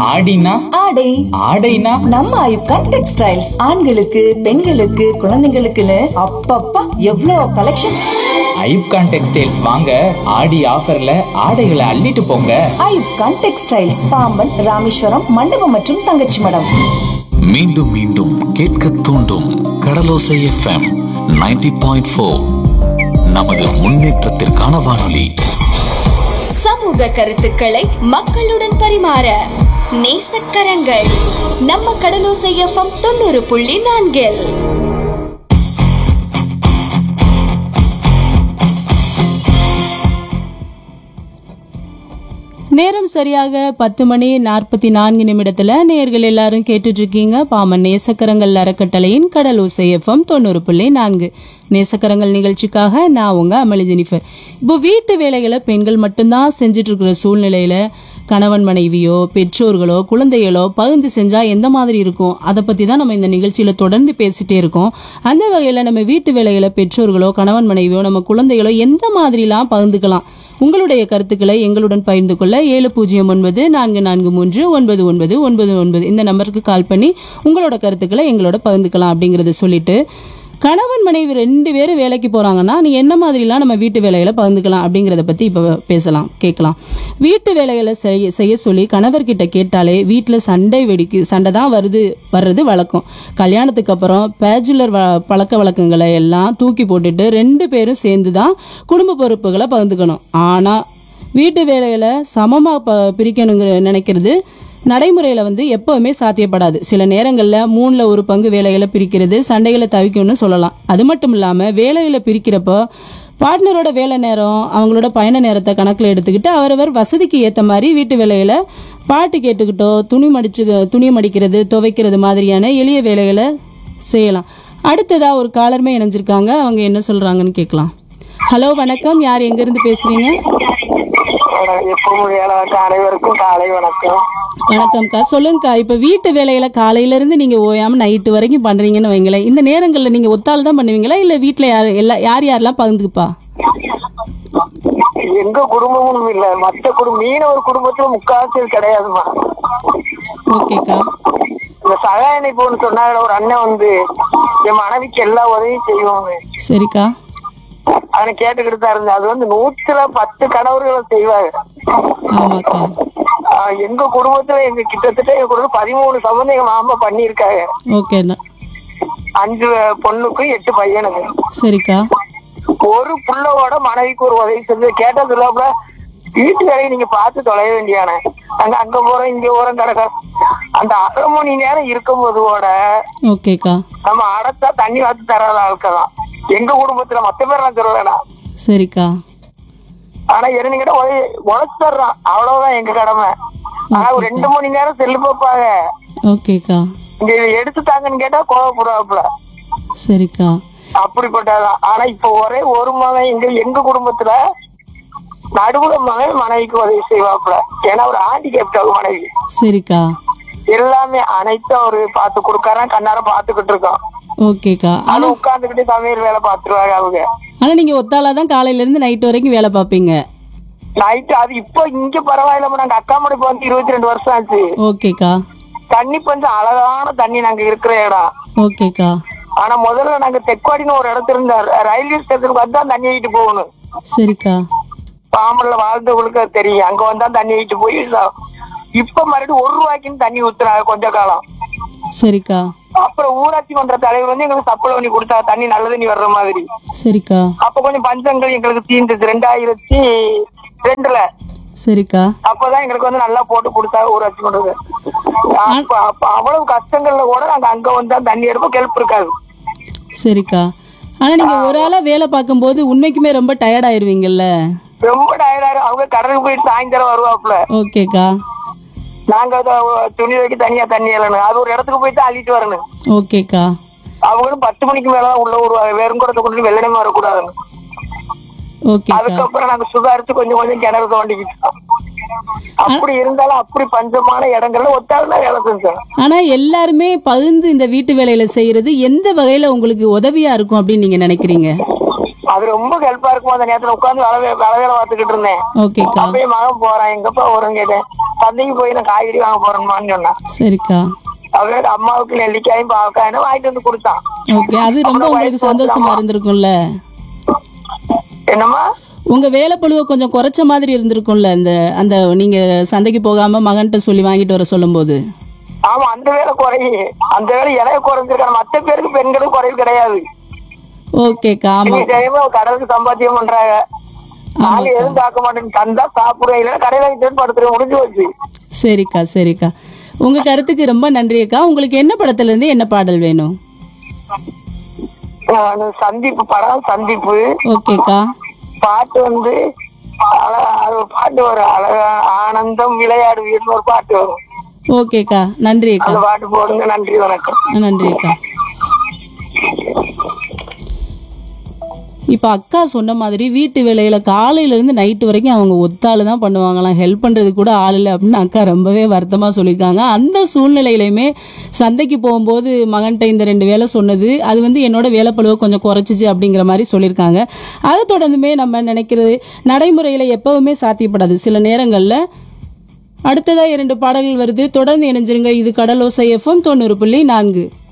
ஆடினா ஆடை ஆடைனா நம்ம ஐப்கான் டெக்ஸ்டைல்ஸ் ஆண்களுக்கு பெண்களுக்கு குழந்தைங்களுக்குன்னு அப்பப்பா எவ்வளோ கலெக்ஷன்ஸ் ஐப்கான் டெக்ஸ்டைல்ஸ் வாங்க ஆடி ஆஃபர்ல ஆடைகளை அள்ளிட்டு போங்க ஐப்கான் டெக்ஸ்டைல்ஸ் பாம்பன் ராமேஸ்வரம் மண்டபம் மற்றும் தங்கச்சி மடம் மீண்டும் மீண்டும் கேட்க தூண்டும் கடலோசை எஃப்எம் 90.4 பாயிண்ட் ஃபோர் நமது முன்னேற்றத்திற்கான வானொலி சமூக கருத்துக்களை மக்களுடன் பரிமாற நேசக்கரங்கள் நம்ம கடலோசை எஃப்எம் தொண்ணூறு புள்ளி நான்கில் நேரம் சரியாக பத்து மணி நாற்பத்தி நான்கு நிமிடத்துல நேர்கள் எல்லாரும் கேட்டுட்டு இருக்கீங்க பாமன் நேசக்கரங்கள் அறக்கட்டளையின் கடல் ஓசை எஃப்எம் தொண்ணூறு புள்ளி நான்கு நேசக்கரங்கள் நிகழ்ச்சிக்காக நான் உங்க அமளி ஜெனிஃபர் இப்போ வீட்டு வேலைகளை பெண்கள் மட்டும்தான் செஞ்சுட்டு இருக்கிற சூழ்நிலையில கணவன் மனைவியோ பெற்றோர்களோ குழந்தைகளோ பகிர்ந்து செஞ்சா எந்த மாதிரி இருக்கும் அதை பத்தி தான் நம்ம இந்த நிகழ்ச்சியில தொடர்ந்து பேசிட்டே இருக்கோம் அந்த வகையில நம்ம வீட்டு வேலைகளை பெற்றோர்களோ கணவன் மனைவியோ நம்ம குழந்தைகளோ எந்த மாதிரிலாம் பகிர்ந்துக்கலாம் உங்களுடைய கருத்துக்களை எங்களுடன் பகிர்ந்து கொள்ள ஏழு பூஜ்ஜியம் ஒன்பது நான்கு நான்கு மூன்று ஒன்பது ஒன்பது ஒன்பது ஒன்பது இந்த நம்பருக்கு கால் பண்ணி உங்களோட கருத்துக்களை எங்களோட பகிர்ந்துக்கலாம் அப்படிங்கறத சொல்லிட்டு கணவன் மனைவி ரெண்டு பேரும் வேலைக்கு போறாங்கன்னா நீ என்ன மாதிரிலாம் நம்ம வீட்டு வேலைகளை பகிர்ந்துக்கலாம் அப்படிங்கறத பத்தி இப்ப பேசலாம் கேட்கலாம் வீட்டு வேலைகளை செய்ய செய்ய சொல்லி கணவர்கிட்ட கேட்டாலே வீட்டுல சண்டை வெடிக்கு சண்டை தான் வருது வர்றது வழக்கம் கல்யாணத்துக்கு அப்புறம் பேச்சுலர் பழக்க வழக்கங்களை எல்லாம் தூக்கி போட்டுட்டு ரெண்டு பேரும் சேர்ந்து தான் குடும்ப பொறுப்புகளை பகிர்ந்துக்கணும் ஆனா வீட்டு வேலைகளை சமமா ப பிரிக்கணுங்கிற நினைக்கிறது நடைமுறையில வந்து எப்பவுமே சாத்தியப்படாது சில நேரங்கள்ல மூணுல ஒரு பங்கு வேலைகளை பிரிக்கிறது சண்டைகளை தவிக்கும்னு சொல்லலாம் அது மட்டும் இல்லாம வேலைகளை பிரிக்கிறப்போ பார்ட்னரோட வேலை நேரம் அவங்களோட பயண நேரத்தை கணக்கில் எடுத்துக்கிட்டு அவரவர் வசதிக்கு ஏற்ற மாதிரி வீட்டு வேலைகளை பாட்டு கேட்டுக்கிட்டோ துணி மடிச்சு துணி மடிக்கிறது துவைக்கிறது மாதிரியான எளிய வேலைகளை செய்யலாம் அடுத்ததா ஒரு காலருமே இணைஞ்சிருக்காங்க அவங்க என்ன சொல்றாங்கன்னு கேட்கலாம் ஹலோ வணக்கம் யார் எங்கேருந்து பேசுறீங்க எப்பவும் வேலைக்கு அனைவருக்கும் காலை வணக்கம் வணக்கம்க்கா சொல்லுங்கக்கா இப்ப வீட்டு வேலையில காலையில இருந்து நீங்க ஓயாம நைட்டு வரைக்கும் பண்றீங்கன்னு வைங்களேன் இந்த நேரங்கள்ல நீங்க ஒத்தாள் தான் பண்ணுவீங்களா இல்ல வீட்டுல யார் எல்லா யார் யாரெல்லாம் பகிர்ந்துக்குப்பா எங்க குடும்பமும் இல்ல மத்த குடும்பம் மீனவர் குடும்பத்துல முக்காவாசி கிடையாதுமா ஓகேக்கா இந்த சகாய இணைப்புன்னு சொன்னாங்க ஒரு அண்ணன் வந்து என் மனைவிக்கு எல்லா உதவியும் செய்வாங்க சரிக்கா அவனை கேட்டுக்கிட்டு தான் இருந்தேன் அது வந்து நூற்றுல பத்து கணவர்களை செய்வாங்க ஆமாக்கா ஆஹ் எங்க குடும்பத்துல எங்க கிட்டத்தட்ட எங்க குடும்பம் பதிமூணு சம்பந்தம் எங்க மாமா பண்ணியிருக்காங்க ஓகேண்ணா அஞ்சு பொண்ணுக்கும் எட்டு பையனுக்கு சரிக்கா ஒரு புள்ளவோட மனைவிக்கு ஒரு உதவி செஞ்சு கேட்டா சொல்லாப்புல வீட்டு வேலையை நீங்க பார்த்து தொலைய வேண்டியானே அங்க அங்க போறோம் இங்க போறோம் கிடக்க அந்த அரை மணி நேரம் இருக்கும்போது கூட ஓகேக்கா நம்ம அடைச்சா தண்ணி வாத்து தராத ஆட்கள்தான் எங்க குடும்பத்துல மத்த பேர் நான் சொல்ல வேணாம் சரிக்கா ஆனா என்னங்கிட்ட உதவி உழைச்சு தர்றான் அவ்வளவுதான் எங்க கடமை ஆனா ஒரு ரெண்டு மணி நேரம் செல்லு பார்ப்பாங்க ஓகேக்கா இங்க இதை எடுத்து தாங்கன்னு கேட்டா கோவப்படுவாப்புல சரிக்கா அப்படிப்பட்டதான் ஆனா இப்ப ஒரே ஒரு மகன் எங்க எங்க குடும்பத்துல நடுவுல மகன் மனைவிக்கு உதவி செய்வாப்புல ஏன்னா ஒரு ஹேண்டிகேப்ட் மனைவி சரிக்கா எல்லாமே அனைத்தும் அவரு பார்த்து கொடுக்காரன் கண்ணார பாத்துக்கிட்டு இருக்கோம் ஓகேக்கா அது ஆனா உட்கார்ந்துகிட்டு சமையல் வேலை பாத்துருவாங்க அவங்க ஆனா நீங்க ஒத்தாளா தான் காலையில இருந்து நைட் வரைக்கும் வேலை பார்ப்பீங்க நைட்டு அது இப்போ இங்க பரவாயில்ல நாங்க அக்கா முடிப்பு வந்து இருபத்தி ரெண்டு வருஷம் ஆச்சு ஓகேக்கா தண்ணி கொஞ்சம் அழகான தண்ணி நாங்க இருக்கிற இடம் ஓகேக்கா ஆனா முதல்ல நாங்க தெற்காடின்னு ஒரு இடத்துல இருந்த ரயில்வே ஸ்டேஷனுக்கு வந்து தான் தண்ணி ஆகிட்டு போகணும் சரிக்கா பாம்பன்ல வாழ்ந்தவங்களுக்கு அது தெரியும் அங்க வந்தா தண்ணி ஆகிட்டு போய் ச- இப்ப மறுபடியும் ஒரு ரூபாய்க்குன்னு தண்ணி ஊத்துறாங்க கொஞ்ச காலம் சரிக்கா அப்புறம் ஊராட்சி மன்ற தலைவர் வந்து எங்களுக்கு சப்ளை பண்ணி கொடுத்தா தண்ணி நல்ல தண்ணி வர்ற மாதிரி சரிக்கா அப்ப கொஞ்சம் பஞ்சங்கள் எங்களுக்கு தீர்ந்தது ரெண்டாயிரத்தி ரெண்டுல சரிக்கா அப்பதான் எங்களுக்கு வந்து நல்லா போட்டு கொடுத்தாங்க ஊராட்சி மன்றது அப்ப அப்ப அவ்வளவு கஷ்டங்கள்ல கூட நாங்க அங்க வந்தா தண்ணி எடுப்போம் கெல்ப் இருக்காது சரிக்கா ஆனா நீங்க ஒரு ஆளா வேலை பார்க்கும்போது உண்மைக்குமே ரொம்ப டயர்ட் ஆயிருவீங்கல்ல ரொம்ப டயர்டாயிரும் அவங்க கடலுக்கு போயிட்டு சாயந்தரம் வருவாப்புல ஓகேக்கா நாங்க அதை துணி வைக்க தனியா தண்ணி எழணும் அது ஒரு இடத்துக்கு போயிட்டு அள்ளிட்டு வரணும் ஓகேக்கா அவங்களும் பத்து மணிக்கு மேலதான் உள்ள வருவாங்க வெறும் கூடத்தை கொண்டு வெள்ளனமே வரக்கூடாதுன்னு ஓகேக்கா அதுக்கப்புறம் நாங்க சுதாரிச்சு கொஞ்சம் கொஞ்சம் கிணறு தோண்டிக்கிட்டோம் அப்படி இருந்தாலும் அப்படி பஞ்சமான இடங்கள்ல ஒத்தாள் தான் வேலை செஞ்சோம் ஆனா எல்லாருமே பகிர்ந்து இந்த வீட்டு வேலையில செய்யறது எந்த வகையில உங்களுக்கு உதவியா இருக்கும் அப்படின்னு நீங்க நினைக்கிறீங்க அது ரொம்ப ஹெல்ப்பா இருக்கும் அந்த நேரத்துல உட்காந்து வேலை வே- வேலை வேலை பார்த்துக்கிட்டு இருந்தேன் ஓகேக்கா அப்பயே மகன் போறான் எங்கப்பா வரும் கேட்டேன் சந்தைக்கு போய் நான் காய்கறி வாங்க போறேன்மான்னு சொன்னான் சரிக்கா அவரோட அம்மாவுக்கு நெல்லிக்காயும் பாவக்காயும் வாங்கிட்டு வந்து கொடுத்தான் ஓகே அது ரொம்ப உங்களுக்கு சந்தோஷமா இருந்திருக்கும்ல என்னம்மா உங்க வேலை பழுவை கொஞ்சம் குறைச்ச மாதிரி இருந்திருக்கும்ல இந்த அந்த நீங்க சந்தைக்கு போகாம மகன்கிட்ட சொல்லி வாங்கிட்டு வர சொல்லும்போது ஆமா அந்த வேலை குறையும் அந்த வேலை இலைய குறைஞ்சிருக்காரு மத்த பேருக்கு பெண்களுக்கு குறைவு கிடையாது ஓகேக்கா ஆமா இன்னைக்கு டைம்ல கடலுக்கு சம்பாத்தியம் பண்றாங்க நாங்க எதுவும் பார்க்க மாட்டேன் தந்தா சாப்பிடுவேன் இல்லைன்னா கடையில வாங்கிட்டு படுத்துருவேன் முடிஞ்சு போச்சு சரிக்கா சரிக்கா உங்க கருத்துக்கு ரொம்ப நன்றி அக்கா உங்களுக்கு என்ன படத்துல இருந்து என்ன பாடல் வேணும் நான் சந்திப்பு படம் சந்திப்பு ஓகேக்கா பாட்டு வந்து அழகா அது ஒரு பாட்டு வரும் அழகா ஆனந்தம் விளையாடு வீடுன்னு ஒரு பாட்டு வரும் ஓகேக்கா நன்றி அக்கா அந்த பாட்டு போடுங்க நன்றி வணக்கம் நன்றி அக்கா இப்போ அக்கா சொன்ன மாதிரி வீட்டு வேலையில காலையில இருந்து நைட்டு வரைக்கும் அவங்க ஒத்தாள் தான் பண்ணுவாங்களாம் ஹெல்ப் பண்றது கூட ஆள் இல்லை அப்படின்னு அக்கா ரொம்பவே வருத்தமா சொல்லியிருக்காங்க அந்த சூழ்நிலையிலையுமே சந்தைக்கு போகும்போது மகன்கிட்ட இந்த ரெண்டு வேலை சொன்னது அது வந்து என்னோட வேலைப்பழுவை கொஞ்சம் குறைச்சிச்சு அப்படிங்கிற மாதிரி சொல்லியிருக்காங்க அதை தொடர்ந்துமே நம்ம நினைக்கிறது நடைமுறையில எப்பவுமே சாத்தியப்படாது சில நேரங்கள்ல அடுத்ததா இரண்டு பாடல்கள் வருது தொடர்ந்து இணைஞ்சிருங்க இது கடலோசை எஃப்எம் தொண்ணூறு புள்ளி நான்கு